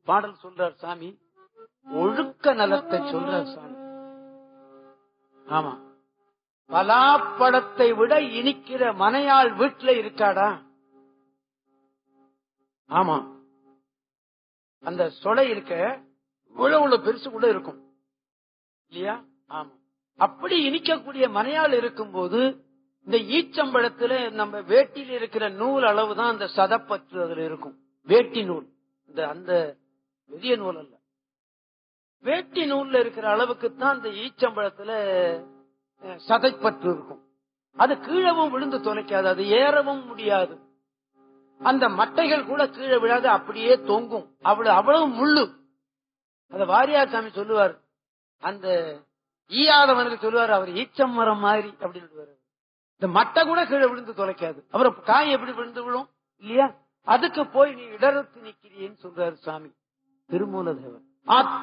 பாடல் சொல்றார் சாமி ஒழுக்க நலத்தை சொல்றார் சாமி ஆமா பலாப்பழத்தை விட இனிக்கிற மனையாள் வீட்டுல இருக்காடா ஆமா அந்த சொலை இருக்க இவ்வளவு இவ்வளவு பெருசு கூட இருக்கும் இல்லையா ஆமா அப்படி இனிக்கக்கூடிய மனையாள் இருக்கும்போது இந்த ஈச்சம்பழத்துல நம்ம வேட்டியில் இருக்கிற நூல் அளவு தான் அந்த சதப்பற்று அதுல இருக்கும் வேட்டி நூல் இந்த அந்த பெரிய நூல் அல்ல வேட்டி நூல்ல இருக்கிற அளவுக்கு தான் இந்த ஈச்சம்பழத்துல அஹ், சதைப்பற்று இருக்கும் அது கீழவும் விழுந்து தொலைக்காது அது ஏறவும் முடியாது அந்த மட்டைகள் கூட கீழே விழாது அப்படியே தொங்கும் அவ்வளவு அவ்வளவு முள்ளு அத வாரியார் சாமி சொல்லுவார் அந்த ஈயாதவனுக்கு சொல்லுவார் அவர் ஈச்சம் மரம் மாதிரி அப்படின்னு சொல்லுவாரு இந்த மட்டை கூட கீழே விழுந்து தொலைக்காது அப்புறம் காய் எப்படி விழுந்து விழும் இல்லையா அதுக்கு போய் நீ இடறுத்து நிக்கிறீன்னு சொல்றாரு சாமி திருமூலதேவர்